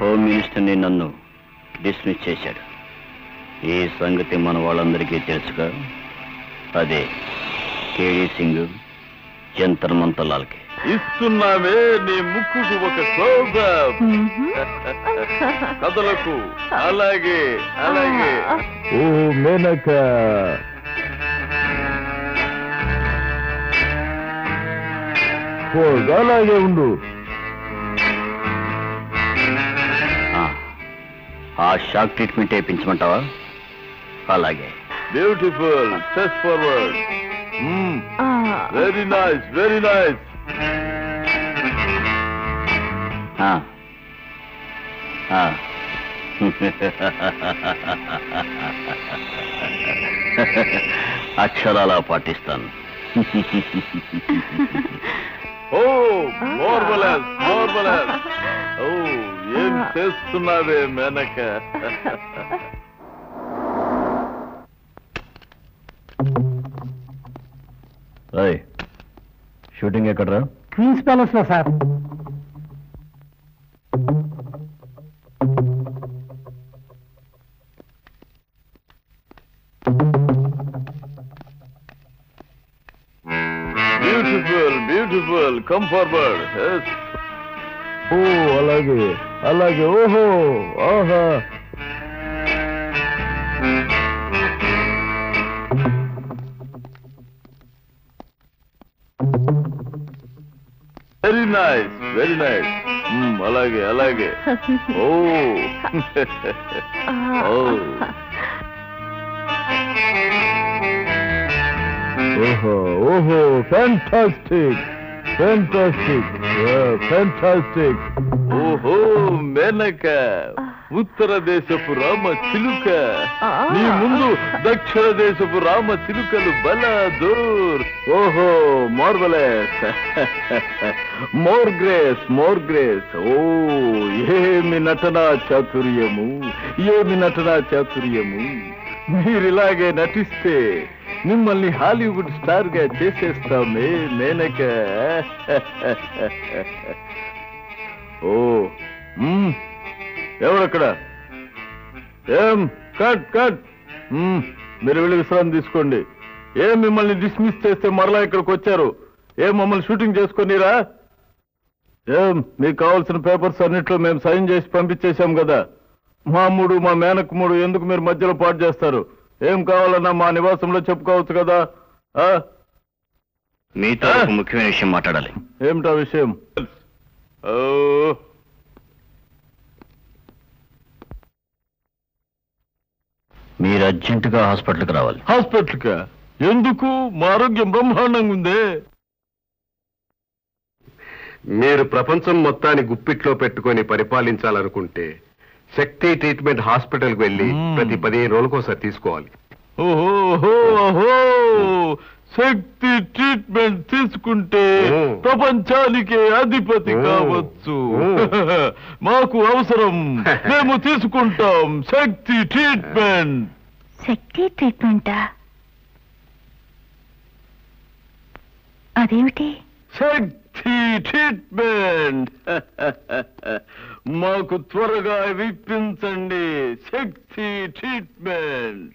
Home మినిస్టర్ని నన్ను dismiss చేశాడు ఈ సంగతి మన వాళ్ళందరికీ తెలుసుగా అదే కేడీ సింగ్ జంతర్ మంతలాల్కి ఇస్తున్నావే నీ ముక్కుకు ఒక క్లోజప్ కథలకు అలాగే అలాగే ఓ మేనక ఓ అలాగే ఉండు ఆ, ఆ షాక్ ట్రీట్మెంట్ వేయించమంటావా అలాగే beautiful stress forward very nice very nice ఆ. ఆ. అక్షరాలా పాటిస్తాను ఓ మార్వలస్ మార్వలస్ ఓ ఏం చేస్తున్నావే మేనక రాయ్ షూటింగ్ ఎక్కడరా క్వీన్స్ ప్యాలెస్ లో sir beautiful beautiful come forward ఓ అలాగే అలాగే ఓహో ఆహా వెరీ నైస్ వెరీ నైస్ అలాగే అలాగే ఓ ఓ ఓహో ఓహో ఫ్యాంటాస్టిక్ ఫ్యాంటాస్టిక్ ఫ్యాంటాస్టిక్ ఓహో మేనక ఉత్తర దేశపు రామ చిలుక నీ ముందు దక్షిణ దేశపు రామ చిలుకలు బల దూర్ ఓహో marvellous more grace more grace ఓ ఏమి నటనా చాతుర్యము ఏమి నటనా చాతుర్యము మీరిలాగే నటిస్తే మిమ్మల్ని హాలీవుడ్ స్టార్ గా చేసేస్తామే మేనక ఓ మ్మ్. ఎవరక్కడ ఏం కట్ కట్ మ్మ్. మీరు వెళ్ళి విశ్రాంతి తీసుకోండి ఏం మిమ్మల్ని డిస్మిస్ చేస్తే మరలా ఇక్కడికి వచ్చారు ఏం మమ్మల్ని షూటింగ్ చేసుకునిరా ఏం మీకు కావాల్సిన పేపర్స్ అన్నిట్లో మేము సైన్ చేసి పంపించేశాం కదా మా మూడు మా మేనక్ మూడు ఎందుకు మీరు మధ్యలో పాటు చేస్తారు ఏం కావాలన్నా మా నివాసంలో చెప్పుకోవచ్చు కదా ఆ? మీతో ఒక ముఖ్యమైన విషయం మాట్లాడాలి ఏమిటా విషయం ఓ మీరు అర్జెంటుగా హాస్పిటల్కి రావాలి హాస్పిటల్కా ఎందుకు మా ఆరోగ్యం బ్రహ్మాండంగా ఉందే మీరు ప్రపంచం మొత్తాన్ని గుప్పిట్లో పెట్టుకొని పరిపాలించాలనుకుంటే శక్తి ట్రీట్మెంట్ హాస్పిటల్కి వెళ్ళి మ్మ్. ప్రతి పదిహేను రోజులకోసారి తీసుకోవాలి ఓహో ఓహో, ఓహో శక్తి ట్రీట్మెంట్ తీసుకుంటే ఓ. ప్రపంచానికే అధిపతి ఓ. కావచ్చు ఓ. మాకు అవసరం మేము తీసుకుంటాం శక్తి ట్రీట్మెంట్ శక్తి ట్రీట్మెంటా అదేమిటి శక్తి ట్రీట్మెంట్ మాకు త్వరగా విప్పించండి శక్తి ట్రీట్మెంట్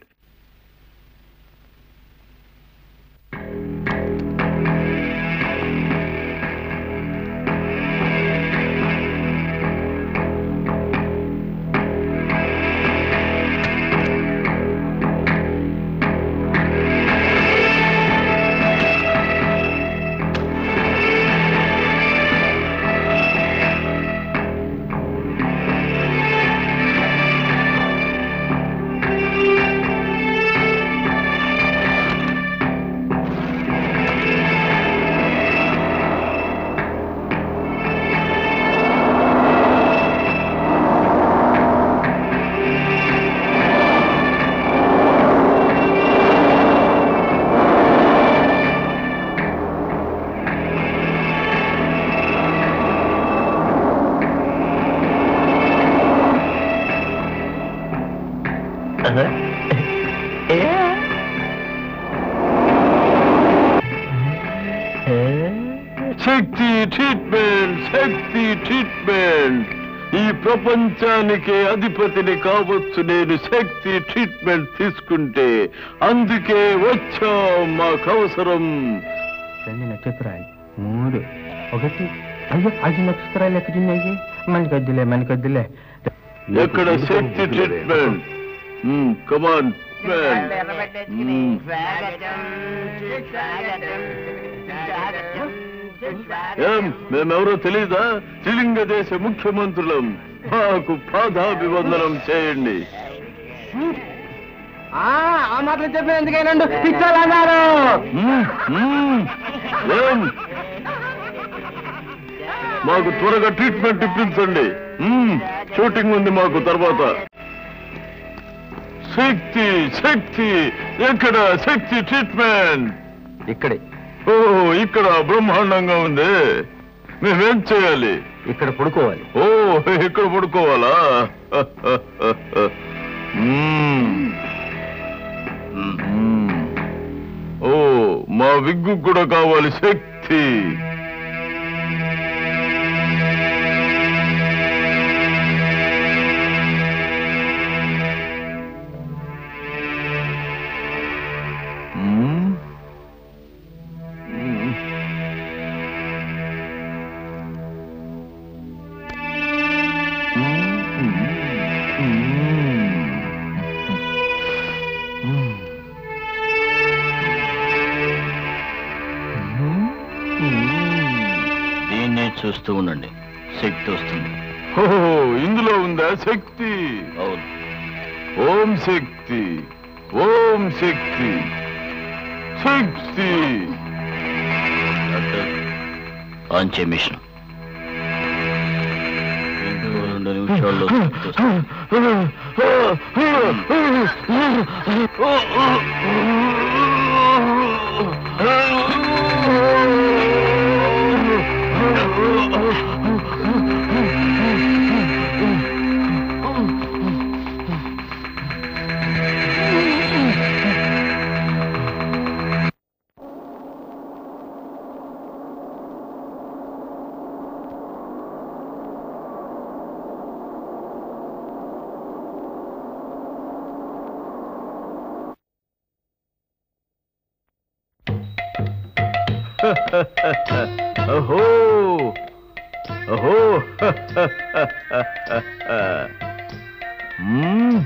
శక్తి ట్రీట్మెంట్ శక్తి ట్రీట్మెంట్ ఈ ప్రపంచానికి అధిపతిని కావచ్చు నేను శక్తి ట్రీట్మెంట్ తీసుకుంటే అందుకే వచ్చా మాకు అవసరం రెండు నక్షత్రాలు మూడు ఒకటి అయ్యో ఐదు నక్షత్రాలు ఎక్కడున్నాయి మనకొద్దులే మనకొద్దులే ఎక్కడ శక్తి ట్రీట్మెంట్ కమాన్ ఏం మేమెవరో తెలీదా త్రిలింగ దేశ ముఖ్యమంత్రులం మాకు పాదాభివందనం చేయండి ఆ మాటలు చెప్పిన ఎందుకైనా పిచ్చోళ్ళు అన్నారు మ్మ్, మ్మ్. ఏం మాకు త్వరగా ట్రీట్మెంట్ ఇప్పించండి మ్మ్, షూటింగ్ ఉంది మాకు తర్వాత శక్తి శక్తి ఎక్కడ శక్తి ట్రీట్మెంట్ ఇక్కడే ఓ ఇక్కడ బ్రహ్మాండంగా ఉంది మేమేం చేయాలి ఇక్కడ పడుకోవాలి ఓ ఇక్కడ పడుకోవాలా మ్మ్. మ్మ్. ఓ మా విగ్గు కూడా కావాలి శక్తి మ్మ్. మ్మ్. దీన్నే చూస్తూ ఉండండి శక్తి వస్తుంది ఓ ఇందులో ఉందా శక్తి అవును ఓం శక్తి ఓం శక్తి శక్తి డాక్టర్ ఆన్ చే మిషన్ ఇంకో రెండు నిమిషాల్లో శక్తి వస్తుంది. అహో అహో మ్మ్.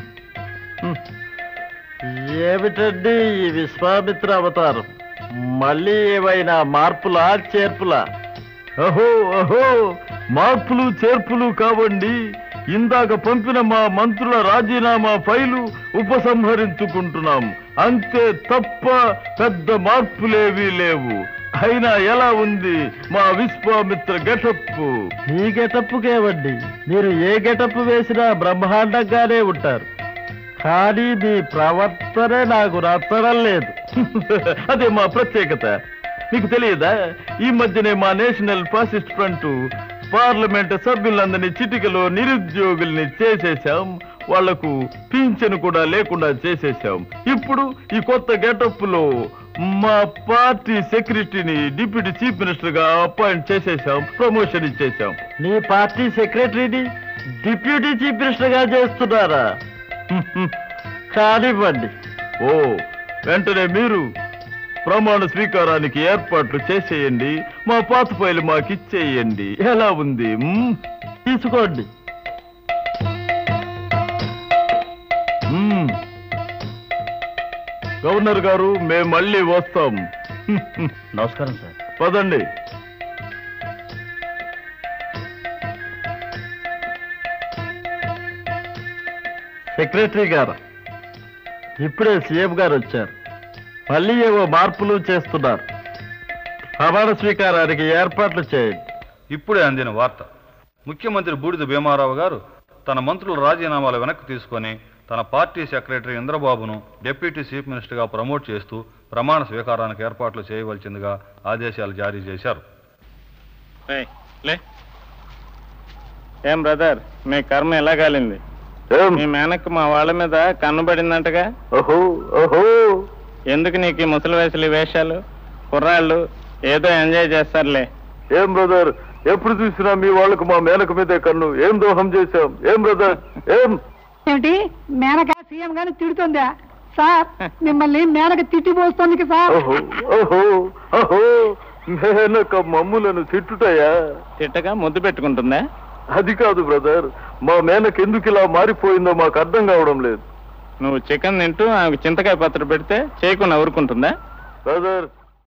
ఏమిటండి ఈ విశ్వామిత్ర అవతారం మళ్ళీ ఏవైనా మార్పులా చేర్పులా అహో అహో మార్పులు చేర్పులు కావండి ఇందాక పంపిన మా మంత్రుల రాజీనామా ఫైలు ఉపసంహరించుకుంటున్నాం అంతే తప్ప పెద్ద మార్పులేవీ లేవు అయినా ఎలా ఉంది మా విశ్వామిత్ర గెటప్ ఈ గెటప్ కేవండి మీరు ఏ గెటప్ వేసినా బ్రహ్మాండంగానే ఉంటారు కానీ మీ ప్రవర్తనే నాకు నచ్చడం లేదు అదే మా ప్రత్యేకత మీకు తెలియదా ఈ మధ్యనే మా నేషనల్ ఫాసిస్ట్ ఫ్రంట్ పార్లమెంట్ సభ్యులందరినీ చిటికలో నిరుద్యోగుల్ని చేసేశాం వాళ్లకు పింఛను కూడా లేకుండా చేసేశాం ఇప్పుడు ఈ కొత్త గెటప్ లో మా పార్టీ సెక్రటరీని డిప్యూటీ చీఫ్ మినిస్టర్ గా అపాయింట్ చేసేశాం ప్రమోషన్ ఇచ్చేశాం నీ పార్టీ సెక్రటరీని డిప్యూటీ చీఫ్ మినిస్టర్ గా చేస్తున్నారా కానివ్వండి ఓ వెంటనే మీరు ప్రమాణ స్వీకారానికి ఏర్పాట్లు చేసేయండి మా పాత ఫైలు మాకు ఇచ్చేయండి ఎలా ఉంది మ్మ్? తీసుకోండి మ్మ్. గవర్నర్ గారు మేము మళ్ళీ వస్తాం నమస్కారం సార్ పదండి సెక్రటరీ గారు ఇప్పుడే సీఎం గారు వచ్చారు మళ్ళీ ఏవో మార్పులు చేస్తున్నారు ప్రమాణ స్వీకారానికి ఏర్పాట్లు చేయండి ఇప్పుడే అందిన వార్త ముఖ్యమంత్రి బూడిద భీమారావు గారు తన మంత్రుల రాజీనామాలు వెనక్కి తీసుకొని తన పార్టీ సెక్రటరీ ఇంద్రబాబును డిప్యూటీ చీఫ్ మినిస్టర్గా ప్రమోట్ చేస్తూ ప్రమాణ స్వీకారానికి ఏర్పాట్లు చేయవలసిందిగా ఆదేశాలు జారీ చేశారు ఏం బ్రదర్ మీ కర్మ ఎలా కాలింది ఏం? మీ మేనక్ మా వాళ్ళ మీద కన్నుబడిందంటగా ఓహో ఓహో ఎందుకు నీకు ఈ ముసలి వయసులు ఈ వేషాలు కుర్రాళ్ళు ఏదో ఎంజాయ్ చేస్తారులే ఏం బ్రదర్ ఎప్పుడు చూసినా మీ వాళ్ళకు మా మేనక మీదే కన్ను ఏం దోహం చేశాం ఏం బ్రదర్ ఏం ఏమిటి మేనక సీఎం గాని తిడుతుందా సార్ మిమ్మల్ని మేనక తిట్టిపోస్తుంది సార్ ఓహో ఓహో ఓహో మేనక మమ్ములను తిట్టుటయా తిట్టగా ముద్దు పెట్టుకుంటుందా అది కాదు బ్రదర్ మా మేనక ఎందుకు ఇలా మారిపోయిందో మాకు అర్థం కావడం లేదు నువ్వు చికెన్ తింటూ ఆమెకు చింతకాయ పత్ర పెడితే చేయకుండా ఊరుకుంటుందా బ్రదర్